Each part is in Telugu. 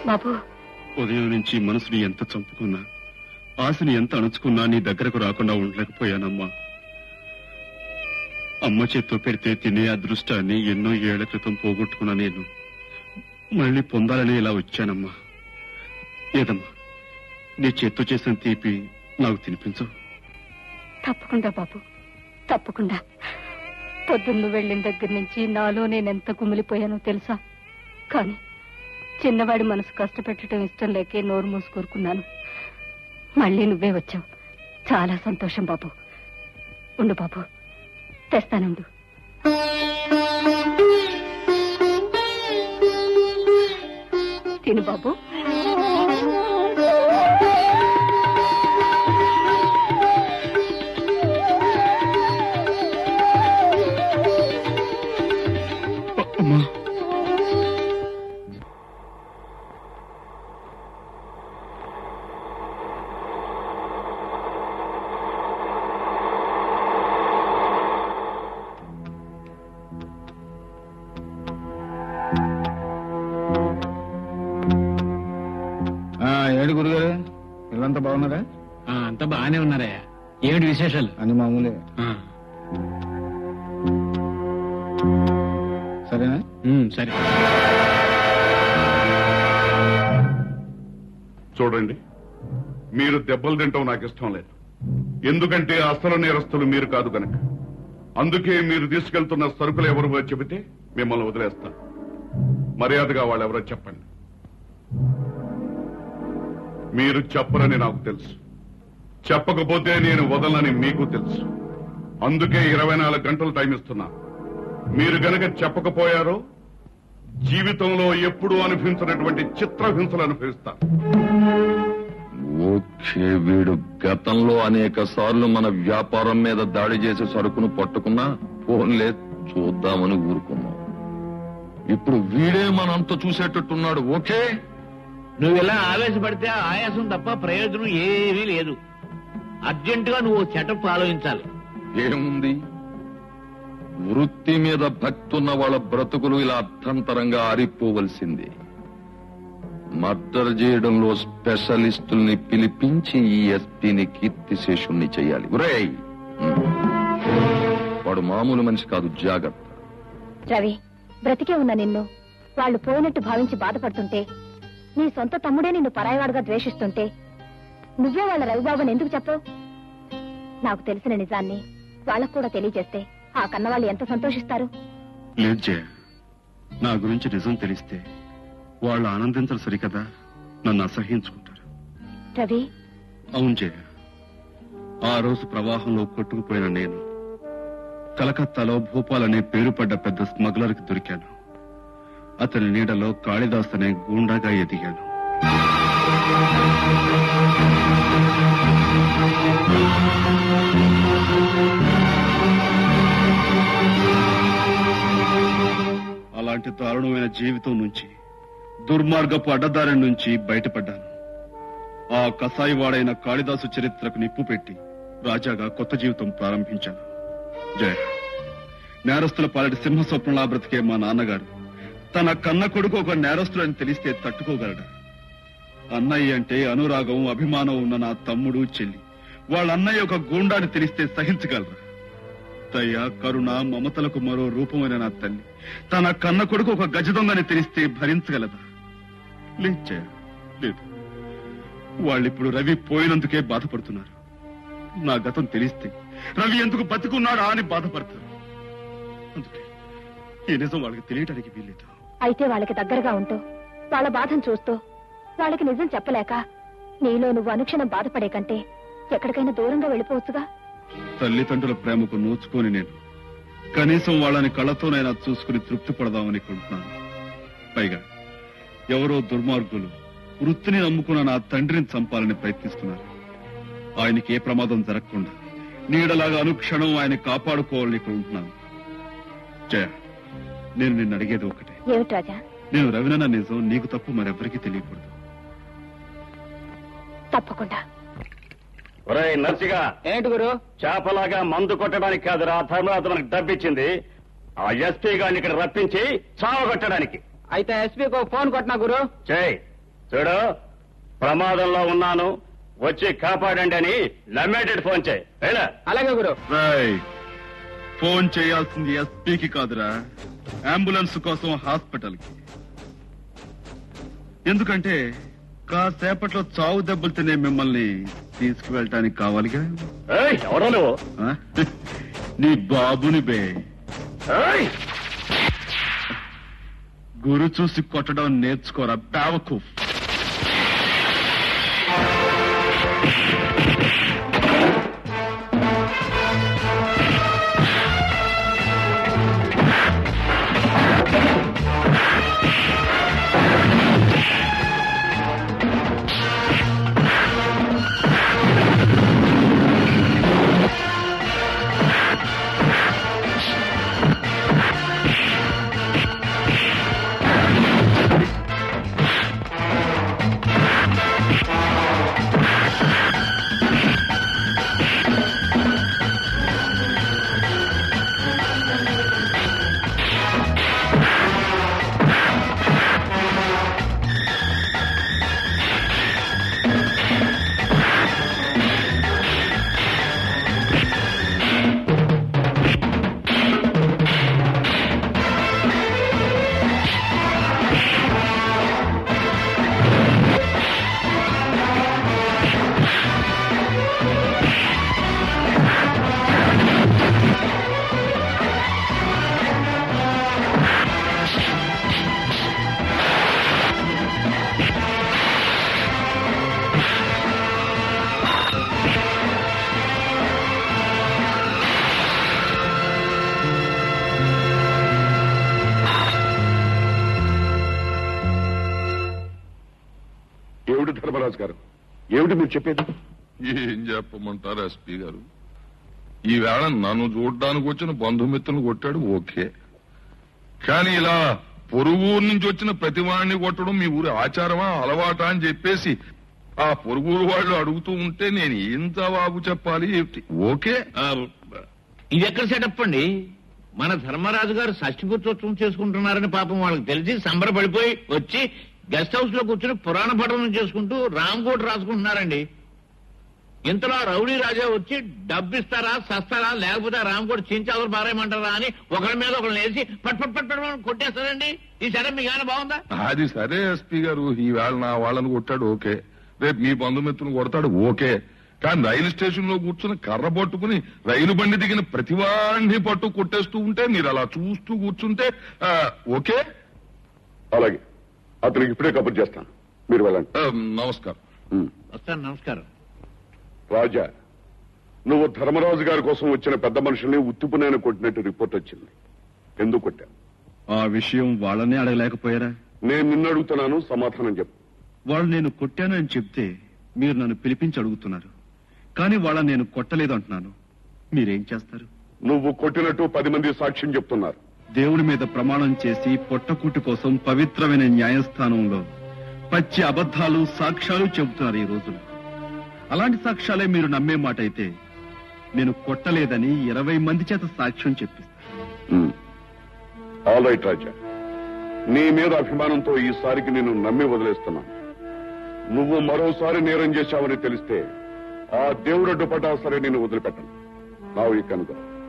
బాబు ఉదయం నుంచి మనసుని ఎంత చంపుకున్నా ఆశని ఎంత అణుచుకున్నా నీ దగ్గరకు రాకుండా ఉండలేకపోయానమ్మా అమ్మ చేత్తో పెడితే తినే అదృష్టాన్ని ఎన్నో ఏళ్ల క్రితం పోగొట్టుకున్నా నేను మళ్ళీ పొందాలని ఇలా వచ్చానమ్మా ఏదమ్మా నీ చేత్తో చేసిన తీపి నాకు తినిపించు తప్పకుండా బాబు తప్పకుండా పొద్దున్న వెళ్ళిన దగ్గర నుంచి నాలో నేనెంత కుమిలిపోయానో తెలుసా కానీ చిన్నవాడి మనసు కష్టపెట్టడం ఇష్టం లేకే నోరు మూసుకూరుకున్నాను మళ్ళీ నువ్వే వచ్చావు చాలా సంతోషం బాబు ఉండు బాబు తెస్తానుండు తిను బాబు అమ్మా ఆ, ఏడు గురుగారు వీళ్ళంతా బాగున్నారా ఆ, అంతా బాగానే ఉన్నారయ్యా ఏమిటి విశేషాలు అని మామూలే ఆ, సరేనా ఉమ్, సరే చూడండి మీరు దెబ్బలు తింటాం నాకు ఇష్టం లేదు ఎందుకంటే అసలు నేరస్తులు మీరు కాదు గనక అందుకే మీరు తీసుకెళ్తున్న సరుకులు ఎవరు చెబితే మిమ్మల్ని వదిలేస్తాను మర్యాదగా వాళ్ళెవరో చెప్పండి మీరు చెప్పరని నాకు తెలుసు చెప్పకపోతే నేను వదలని మీకు తెలుసు అందుకే ఇరవై నాలుగు గంటలు టైం ఇస్తున్నా మీరు గనక చెప్పకపోయారో జీవితంలో ఎప్పుడూ అనుభవించినటువంటి చిత్రహింసలు అనుభవిస్తారు ఓకే వీడు గతంలో అనేక సార్లు మన వ్యాపారం మీద దాడి చేసి సరుకును పట్టుకున్నా ఫోన్లే చూద్దామని ఊరుకున్నాం ఇప్పుడు వీడే మనంత చూసేటట్టున్నాడు ఓకే నువ్వు ఇలా ఆవేశపడితే ఆయాసం తప్ప ప్రయోజనం ఏమీ లేదు అర్జెంటుగా నువ్వు సెటప్ ఆలోచించాలి ఏముంది వృత్తి మీద భక్తున్న వాళ్ళ బ్రతుకులు ఇలా అర్థంతరంగా ఆరిపోవలసిందే మర్డర్ చేయడంలో స్పెషలిస్టుల్ని పిలిపించి ఈ ఎస్పీని కీర్తిశేషుణ్ణి చేయాలి ఒరేయ్ ఉమ్. వాడు మామూలు మనిషి కాదు జాగ్రత్త రవి బ్రతికే ఉన్న నిన్ను వాళ్ళు పోయినట్టు భావించి బాధపడుతుంటే నీ సొంత తమ్ముడే నిన్ను పరాయవాడుగా ద్వేషిస్తుంటే నువ్వే వాళ్ళ రవిబాబుని ఎందుకు చెప్పవు నాకు తెలిసిన నిజాన్ని వాళ్ళకు కూడా తెలియజేస్తే ఆ కన్నవాళ్ళు ఎంత సంతోషిస్తారు లేదు జయ నా గురించి నిజం తెలిస్తే వాళ్ళు ఆనందించరు సరికదా నన్ను అసహ్యించుకుంటారు రవి అవును జయ ఆ రోజు ప్రవాహంలో కొట్టుకుపోయిన నేను కలకత్తాలో భూపాల్ అనే పేరు పడ్డ పెద్ద స్మగ్లర్కి దొరికాను అతని నీడలో కాళిదాస్ అనే గూండాగా ఎదిగాను అలాంటి దారుణమైన జీవితం నుంచి దుర్మార్గపు అడ్డదారి నుంచి బయటపడ్డాను ఆ కసాయివాడైన కాళిదాసు చరిత్రకు నిప్పు పెట్టి రాజాగా కొత్త జీవితం ప్రారంభించాను జయ నేరస్తుల పాలటి సింహ స్వప్నంలా బ్రతికే మా నాన్నగారు తన కన్న కొడుకు ఒక నేరస్తుడని తెలిస్తే తట్టుకోగలడా అన్నయ్య అంటే అనురాగం అభిమానం ఉన్న నా తమ్ముడు చెల్లి వాళ్ళ అన్నయ్య ఒక గూండాని తెలిస్తే సహించగలరా దయ కరుణ మమతలకు మరో రూపమైన నా తల్లి తన కన్న కొడుకు ఒక గజ దొంగని తెలిస్తే భరించగలదా లేదు జయ, లేదు వాళ్ళిప్పుడు రవి పోయినందుకే బాధపడుతున్నారు నా గతం తెలిస్తే రవి ఎందుకు బతుకున్నాడా అని బాధపడతారు అందుకే ఈ నిజం వాళ్ళకి తెలియటానికి వీల్లేదు అయితే వాళ్ళకి దగ్గరగా ఉంటూ వాళ్ళ బాధను చూస్తూ వాళ్ళకి నిజం చెప్పలేక నీలో నువ్వు అనుక్షణం బాధపడే కంటే ఎక్కడికైనా దూరంగా వెళ్ళిపోవచ్చుగా తల్లిదండ్రుల ప్రేమకు నోచుకొని నేను కనీసం వాళ్ళని కళ్ళతోనైనా చూసుకుని తృప్తి పడదామని కొంటున్నాను పైగా ఎవరో దుర్మార్గులు వృత్తిని నమ్ముకున్న నా తండ్రిని చంపాలని ప్రయత్నిస్తున్నారు ఆయనకి ఏ ప్రమాదం జరగకుండా నీడలాగా అనుక్షణం ఆయన కాపాడుకోవాలని కొంటున్నాను జయ నేను నిన్ను అడిగేది ఒకటే ఏమిటి రాజా నేను రవినన్న నిజం నీకు తప్పు మరెవరికీ తెలియకూడదు తప్పకుండా ఒరేయ్ నర్సిగా ఏంటి గురు చేపలాగా మందు కొట్టడానికి కాదురా ధర్మరాజు మనకు డబ్బిచ్చింది ఆ ఎస్పీ గారిని ఇక్కడ రప్పించి చావగొట్టడానికి అయితే ఎస్పీకి ఒక ఫోన్ కొట్టినా గురు చేయి చూడు ప్రమాదంలో ఉన్నాను వచ్చి కాపాడండి అని లమ్మేటెడ్ ఫోన్ చేయి వెళ్ళా అలాగే గురు రాయ్ ఫోన్ చేయాల్సింది ఎస్పీకి కాదురా అంబులెన్స్ కోసం హాస్పిటల్ కి ఎందుకంటే కాసేపట్లో చావు దెబ్బలు తినే మిమ్మల్ని తీసుకువెళ్ళటానికి కావాలిగా ఏయ్, ఎవరో నువ్వు ఆ? నీ బాబుని బే ఏయ్! గురు చూసి కొట్టడం నేర్చుకోరా బేవకు ఏమిటి ధర్మరాజు గారు ఏమిటి మీరు చెప్పేది ఏం చెప్పమంటారు ఎస్పీ గారు ఈవేళ నన్ను చూడడానికి వచ్చిన బంధుమిత్రులను కొట్టాడు ఓకే కానీ ఇలా పొరుగురు నుంచి వచ్చిన ప్రతి వాడిని కొట్టడం మీ ఊరి ఆచారమా అలవాటా అని చెప్పేసి ఆ పొరుగురు వాళ్ళు అడుగుతూ ఉంటే నేను ఏం జవాబు చెప్పాలి ఏమిటి? ఓకే ఆ, ఇది ఎక్కడ సెటప్ అండి మన ధర్మరాజు గారు షష్టిపుత్రోత్సవం చేసుకుంటున్నారని పాపం వాళ్ళకి తెలిసి సంబరపడిపోయి వచ్చి గెస్ట్ హౌస్ లో కూర్చుని పురాణ పఠనం చేసుకుంటూ రామ్కోట్ రాసుకుంటున్నారండి ఇంతలో ఆ రౌడీ రాజా వచ్చి డబ్బిస్తారా సస్తారా లేకపోతే ఆ రామ్కోట్ చించాలు పారేయమంటారా అని ఒకరి మీద ఒకరిని వేసి పట్ పట్ పట్ పట్ అని కొట్టేస్తారండి ఈ సెటప్ మీకు ఏమైనా బాగుందా అది సరే ఎస్పీ గారు ఈవేళ నా వాళ్ళని కొట్టాడు ఓకే రేపు మీ బంధుమిత్రులను కొడతాడు ఓకే కానీ రైలు స్టేషన్ లో కూర్చుని కర్ర పట్టుకుని రైలు బండి దిగిన ప్రతివాడిని పట్టు కొట్టేస్తూ ఉంటే మీరు అలా చూస్తూ కూర్చుంటే ఆ, ఓకే అలాగే అతనికి ఇప్పుడే కబుర్ చేస్తాను మీరు వెళ్ళండి ఆ, నమస్కారం ఉమ్. వస్తాను నమస్కారం రాజా నువ్వు ధర్మరాజు గారి కోసం వచ్చిన పెద్ద మనుషుల్ని ఉత్తిపునైన కొట్టినట్టు రిపోర్ట్ వచ్చింది ఎందుకు కొట్టా ఆ విషయం వాళ్ళనే అడగలేకపోయారా నేను నిన్ను అడుగుతున్నాను సమాధానం చెప్పు వాళ్ళు నేను కొట్టాను అని చెప్తే మీరు నన్ను పిలిపించి అడుగుతున్నారు కానీ వాళ్ళని నేను కొట్టలేదు అంటున్నాను మీరేం చేస్తారు నువ్వు కొట్టినట్టు పది మంది సాక్ష్యం చెప్తున్నారు దేవుడి మీద ప్రమాణం చేసి పొట్టకూటి కోసం పవిత్రమైన న్యాయస్థానంలో పచ్చి అబద్ధాలు సాక్ష్యాలు చెబుతున్నారు ఈ రోజున అలాంటి సాక్ష్యాలే మీరు నమ్మే మాట అయితే నేను కొట్టలేదని ఇరవై మంది చేత సాక్ష్యం చెప్పిస్తాను ఆల్ రైట్ రాజా నీ మీద అభిమానంతో ఈసారికి నేను నమ్మి వదిలేస్తున్నాను నువ్వు మరోసారి నేరం చేశావని తెలిస్తే ఆ దేవుడడ్డు పడ్డా సరే నేను వదిలిపెట్టను నావు ఈ కనుక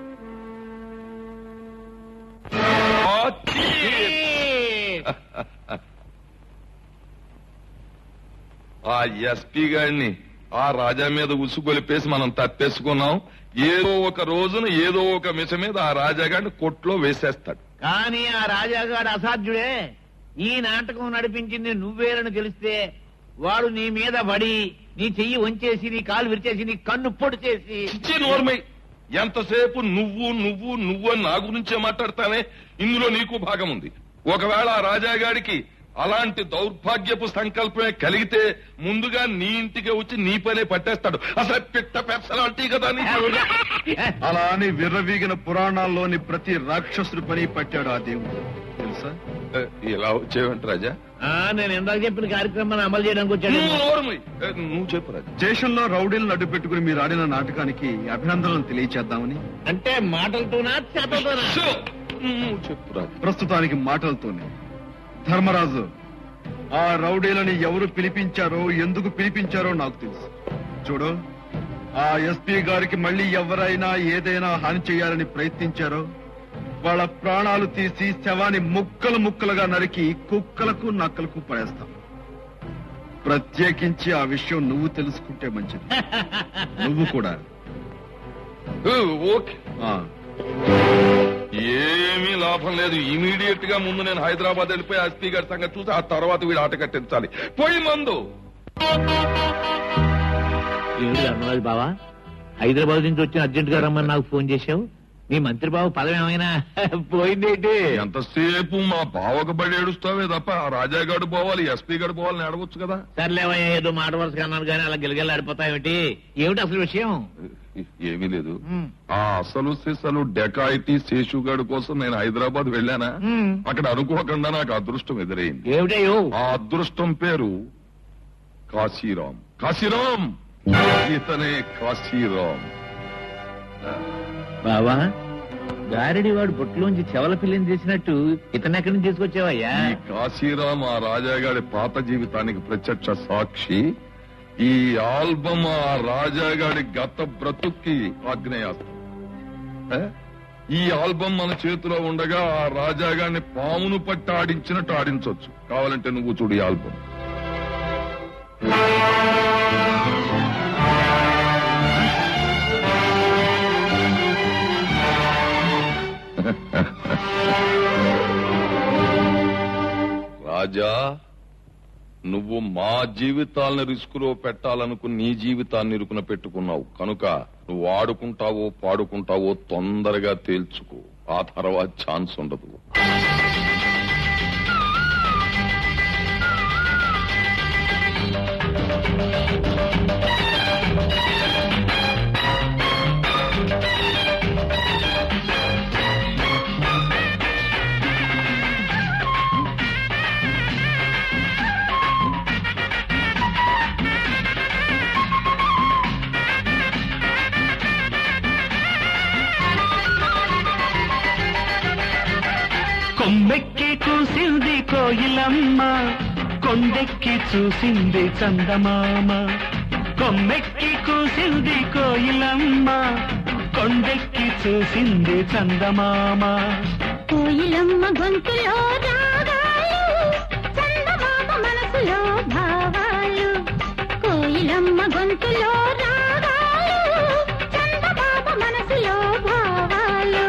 ఆ ఎస్పీ గారిని ఆ రాజా మీద ఉసుగొలిపేసి మనం తప్పేసుకున్నాం ఏదో ఒక రోజున ఏదో ఒక మిష మీద ఆ రాజా గారిని కొట్లో వేసేస్తాడు కానీ ఆ రాజాగాడు అసాధ్యుడే ఈ నాటకం నడిపించింది నువ్వేరని తెలిస్తే వాడు నీ మీద పడి నీ చెయ్యి వంచేసి నీ కాలు విరిచేసి నీ కన్ను పొడి చేసి ఇచ్చే నోర్మై ఎంతసేపు నువ్వు నువ్వు నువ్వు అని నా గురించే మాట్లాడతానే ఇందులో నీకు భాగం ఉంది ఒకవేళ ఆ రాజాగాడికి అలాంటి దౌర్భాగ్యపు సంకల్పమే కలిగితే ముందుగా నీ ఇంటికి వచ్చి నీ పనే పట్టేస్తాడు అసలు పిట్ట పెచ్చలాంటి కదా నీకు అలా అని విర్రవీగిన పురాణాల్లోని ప్రతి రాక్షసుడి పని పట్టాడు ఆ దేవుడు తెలుసా ఏ, ఇలా వచ్చేవంట రాజా ఆ, నేను ఇందాక చెప్పిన కార్యక్రమాన్ని అమలు చేయడానికి వచ్చాడు నువ్వు నోరుమూయ్. ఏ, నువ్వు చెప్పు రాజా దేశంలో రౌడీలను అడ్డు పెట్టుకుని మీరు ఆడిన నాటకానికి అభినందనలు తెలియచేద్దామని అంటే మాటలతోనా చేతలతోనా షో. నువ్వు చెప్పు రాజా ప్రస్తుతానికి మాటలతోనే ధర్మరాజు ఆ రౌడీలని ఎవరు పిలిపించారో ఎందుకు పిలిపించారో నాకు తెలుసు చూడు ఆ ఎస్పీ గారికి మళ్ళీ ఎవరైనా ఏదైనా హాని చేయాలని ప్రయత్నించారో వాళ్ళ ప్రాణాలు తీసి శవాన్ని ముక్కలు ముక్కలుగా నరికి కుక్కలకు నక్కలకు పడేస్తాం ప్రత్యేకించి ఆ విషయం నువ్వు తెలుసుకుంటే మంచిది నువ్వు కూడా ఓకే ఆ ఏమీ లాభం లేదు ఇమీడియట్ గా ముందు నేను హైదరాబాద్ వెళ్ళిపోయి ఎస్పీ గారి సంగతి చూసి ఆ తర్వాత వీడు ఆట కట్టించాలి పోయి మందు ఏమిటి ధర్మరాజు బావా హైదరాబాద్ నుంచి వచ్చిన అర్జెంట్ గా రమ్మని నాకు ఫోన్ చేశావు మీ మంత్రి బాబు పదం ఏమైనా పోయిందేంటి ఎంతసేపు మా బావకు బడి ఏడుస్తావే తప్ప ఆ రాజాగాడు పోవాలి ఎస్పీ గారు పోవాలని అడగొచ్చు కదా సర్లేవయ్యా ఏదో మాట వరుసగా అన్నాను కానీ అలా గిలగిలాడిపోతావేమిటి ఏమిటి అసలు విషయం ఏమీ లేదు ఉమ్. ఆ అసలు సిసలు డెకాయిటీ శేషుగాడు కోసం నేను హైదరాబాద్ వెళ్ళానా ఉమ్. అక్కడ అనుకోకుండా నాకు అదృష్టం ఎదురైంది ఏమిటయ్యో ఆ అదృష్టం పేరు కాశీరాం కాశీరాం ఇతనే కాశీరాం బావా గారడి వాడు బొట్టులోంచి చెవల పిల్లని చేసినట్టు ఇతను ఎక్కడి నుంచి తీసుకొచ్చావయ్యా ఈ కాశీరాం ఆ రాజాగాడి పాత జీవితానికి ప్రత్యక్ష సాక్షి ఈ ఆల్బమ్ ఆ రాజాగాడి గత బ్రతుక్కి ఆగ్నేయాస్త్రం ఏ? ఈ ఆల్బమ్ మన చేతిలో ఉండగా ఆ రాజాగాడిని పామును పట్టి ఆడించినట్టు ఆడించవచ్చు కావాలంటే నువ్వు చూడు ఈ ఆల్బమ్ రాజా నువ్వు మా జీవితాలను రిస్కులో పెట్టాలనుకుని నీ జీవితాన్ని ఇరుకున పెట్టుకున్నావు కనుక నువ్వు ఆడుకుంటావో పాడుకుంటావో తొందరగా తేల్చుకో ఆ తర్వాత ఛాన్స్ ఉండదు కొమ్మెక్కి కూసింది కోయిలమ్మ కొండెక్కి చూసింది చందమామ కొమ్మెక్కి కూసింది కోయిలమ్మ కొండెక్కి చూసింది చందమామ కోయిలమ్మ గొంతులో రాగాలు చందమామ మనసులో భావాలు కోయిలమ్మ గొంతులో రాగాలు చందమామ మనసులో భావాలు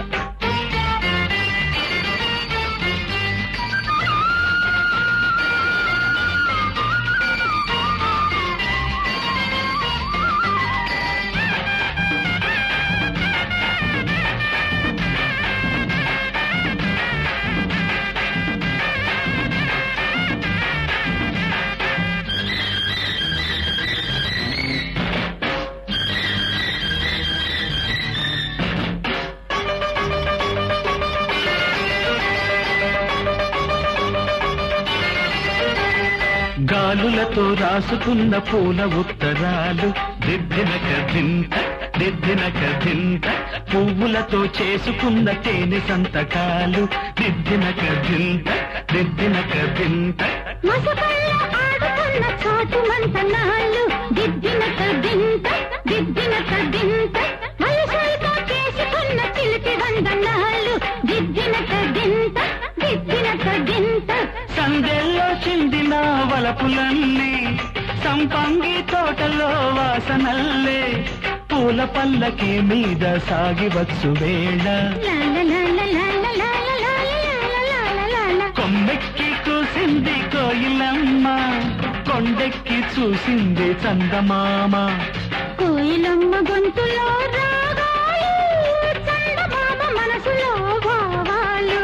గాలులతో రాసుకున్న పూల ఉత్తరాలు దిద్దినక దింత దిద్దినక దింత పువ్వులతో చేసుకున్న తేనె సంతకాలు దిద్దినక దింత దిద్దినక దింత మసకల్లో ఆడుకున్న చాటు మంతనాలు దిద్దినక దింత దిద్దినక దింత వయసులతో చేసుకున్న చిలిపి వందనాలు దిద్దినక దింత దిద్దినక దింత సందెల్లో చిందిన వలపులన్నీ సంపంగి తోటలో వాసనల్లే పూల పల్లకి మీద సాగివచ్చు వేళ లాల లాల లాల లాల లాల లాల లాల కొమ్మెక్కి కూసింది కోయిలమ్మ కొండెక్కి చూసింది చందమామ కోయిలమ్మ గొంతులో రాగాలు చందమామ మనసులో భావాలు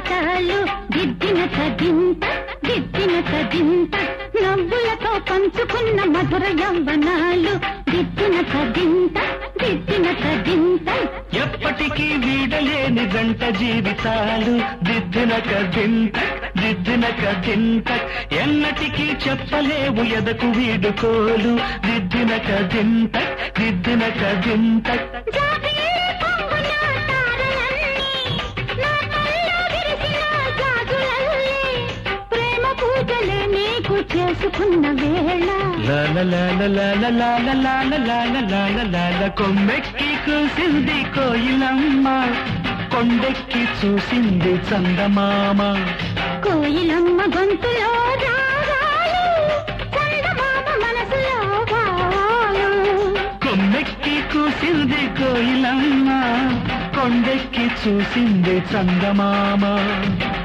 జీవితాలు దిద్దిన కదింత దిద్దిన కదింత నవ్వులతో పంచుకున్న మధుర యవ్వనాలు దిద్దిన కదింత దిద్దిన కదింత ఎప్పటికీ వీడలేని గంట జీవితాలు దిద్దిన కదింత దిద్దిన కదింత ఎన్నటికీ చెప్పలేవు ఎదకు వీడుకోలు దిద్దిన కదింత దిద్దిన కదింత జాబిల్లి పొంగున తారలన్నీ, నా కల్లో విరిసిన జాజులల్లే, ప్రేమ పూజలే నీకు చేసుకున్న వేళ లాల లాల లాల లాల లాల లాల లాల లాల కొమ్మెక్కి కూసింది కోయిలమ్మ కొండెక్కి చూసింది చందమామ కోయిలమ్మ గొంతులో రాగాలు చందమామ మనసులో భావాలు కొమ్మెక్కి కూసింది కోయిలమ్మ కొండెక్కి చూసింది చందమామ